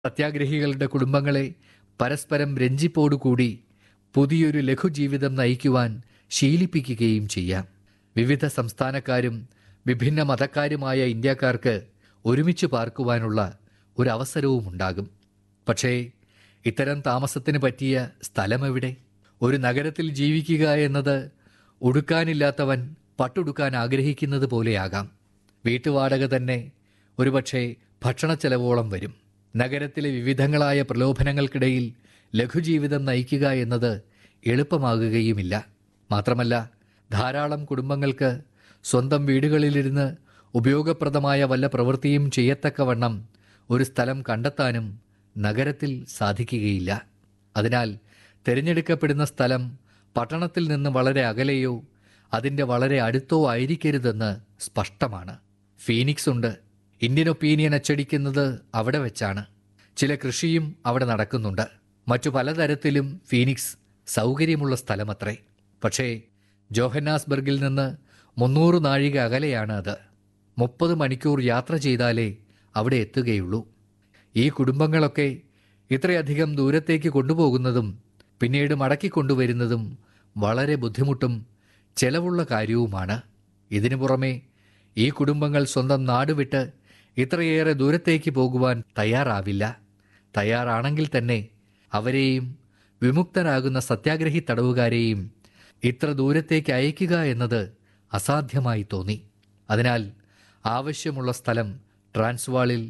സത്യാഗ്രഹികളുടെ കുടുംബങ്ങളെ പരസ്പരം രഞ്ജിപ്പോടുകൂടി പുതിയൊരു ലഘുജീവിതം നയിക്കുവാൻ ശീലിപ്പിക്കുകയും ചെയ്യാം വിവിധ സംസ്ഥാനക്കാരും വിഭിന്ന മതക്കാരുമായ ഇന്ത്യക്കാർക്ക് ഒരുമിച്ച് പാർക്കുവാനുള്ള ഒരു അവസരവും ഉണ്ടാകും പക്ഷേ ഇത്തരം താമസത്തിന് പറ്റിയ സ്ഥലമെവിടെ ഒരു നഗരത്തിൽ ജീവിക്കുക എന്നത് ഉടുക്കാനില്ലാത്തവൻ പട്ടുടുക്കാൻ ആഗ്രഹിക്കുന്നത് പോലെയാകാം വീട്ടുവാടക തന്നെ ഒരുപക്ഷെ ഭക്ഷണ ചെലവോളം വരും നഗരത്തിലെ വിവിധങ്ങളായ പ്രലോഭനങ്ങൾക്കിടയിൽ ലഘുജീവിതം നയിക്കുക എന്നത് എളുപ്പമാകുകയുമില്ല മാത്രമല്ല ധാരാളം കുടുംബങ്ങൾക്ക് സ്വന്തം വീടുകളിലിരുന്ന് ഉപയോഗപ്രദമായ വല്ല പ്രവൃത്തിയും ചെയ്യത്തക്കവണ്ണം ഒരു സ്ഥലം കണ്ടെത്താനും നഗരത്തിൽ സാധിക്കുകയില്ല അതിനാൽ തിരഞ്ഞെടുക്കപ്പെടുന്ന സ്ഥലം പട്ടണത്തിൽ നിന്ന് വളരെ അകലെയോ അതിൻ്റെ വളരെ അടുത്തോ ആയിരിക്കരുതെന്ന് സ്പഷ്ടമാണ് ഫീനിക്സ് ഉണ്ട് ഇന്ത്യൻ ഒപ്പീനിയൻ അച്ചടിക്കുന്നത് അവിടെ വെച്ചാണ് ചില കൃഷിയും അവിടെ നടക്കുന്നുണ്ട് മറ്റു പലതരത്തിലും ഫീനിക്സ് സൗകര്യമുള്ള സ്ഥലമത്രേ പക്ഷേ ജോഹന്നാസ്ബർഗിൽ നിന്ന് മുന്നൂറ് നാഴിക അകലെയാണ് അത് മുപ്പത് മണിക്കൂർ യാത്ര ചെയ്താലേ അവിടെ എത്തുകയുള്ളൂ ഈ കുടുംബങ്ങളൊക്കെ ഇത്രയധികം ദൂരത്തേക്ക് കൊണ്ടുപോകുന്നതും പിന്നീട് മടക്കി കൊണ്ടുവരുന്നതും വളരെ ബുദ്ധിമുട്ടും ചെലവുള്ള കാര്യവുമാണ് ഇതിനു പുറമെ ഈ കുടുംബങ്ങൾ സ്വന്തം നാട് വിട്ട് ഇത്രയേറെ ദൂരത്തേക്ക് പോകുവാൻ തയ്യാറാവില്ല തയ്യാറാണെങ്കിൽ തന്നെ അവരെയും വിമുക്തരാകുന്ന സത്യാഗ്രഹി തടവുകാരെയും ഇത്ര ദൂരത്തേക്ക് അയക്കുക എന്നത് അസാധ്യമായി തോന്നി അതിനാൽ ആവശ്യമുള്ള സ്ഥലം ട്രാൻസ്വാളിൽ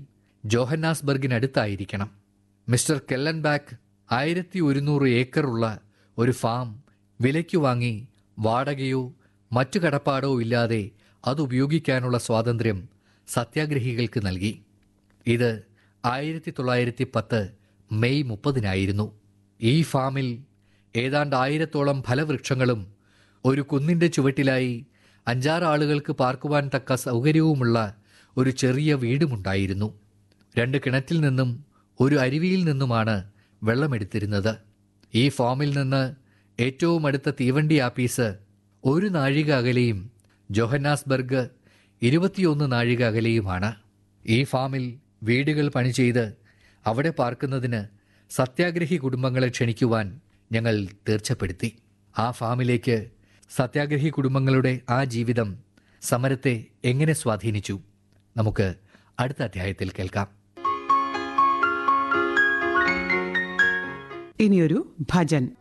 ജോഹന്നാസ്ബർഗിനടുത്തായിരിക്കണം മിസ്റ്റർ കെല്ലൻബാക്ക് ആയിരത്തി ഒരുന്നൂറ് ഏക്കറുള്ള ഒരു ഫാം വിലയ്ക്ക് വാങ്ങി വാടകയോ മറ്റു കടപ്പാടോ ഇല്ലാതെ അത് ഉപയോഗിക്കാനുള്ള സ്വാതന്ത്ര്യം സത്യാഗ്രഹികൾക്ക് നൽകി ഇത് ആയിരത്തി തൊള്ളായിരത്തി പത്ത് മെയ് മുപ്പതിനായിരുന്നു ഈ ഫാമിൽ ഏതാണ്ട് ആയിരത്തോളം ഫലവൃക്ഷങ്ങളും ഒരു കുന്നിൻ്റെ ചുവട്ടിലായി അഞ്ചാറ് ആളുകൾക്ക് പാർക്കുവാൻ തക്ക സൗകര്യവുമുള്ള ഒരു ചെറിയ വീടുമുണ്ടായിരുന്നു രണ്ട് കിണറ്റിൽ നിന്നും ഒരു അരുവിയിൽ നിന്നുമാണ് വെള്ളമെടുത്തിരുന്നത് ഈ ഫാമിൽ നിന്ന് ഏറ്റവും അടുത്ത തീവണ്ടി ആപ്പീസ് ഒരു നാഴിക അകലെയും ജോഹന്നാസ്ബർഗ് ഇരുപത്തിയൊന്ന് നാഴിക അകലെയുമാണ് ഈ ഫാമിൽ വീടുകൾ പണി ചെയ്ത് അവിടെ പാർക്കുന്നതിന് സത്യാഗ്രഹി കുടുംബങ്ങളെ ക്ഷണിക്കുവാൻ ഞങ്ങൾ തീർച്ചപ്പെടുത്തി ആ ഫാമിലേക്ക് സത്യാഗ്രഹി കുടുംബങ്ങളുടെ ആ ജീവിതം സമരത്തെ എങ്ങനെ സ്വാധീനിച്ചു നമുക്ക് അടുത്ത അധ്യായത്തിൽ കേൾക്കാം ഇനിയൊരു ഭജൻ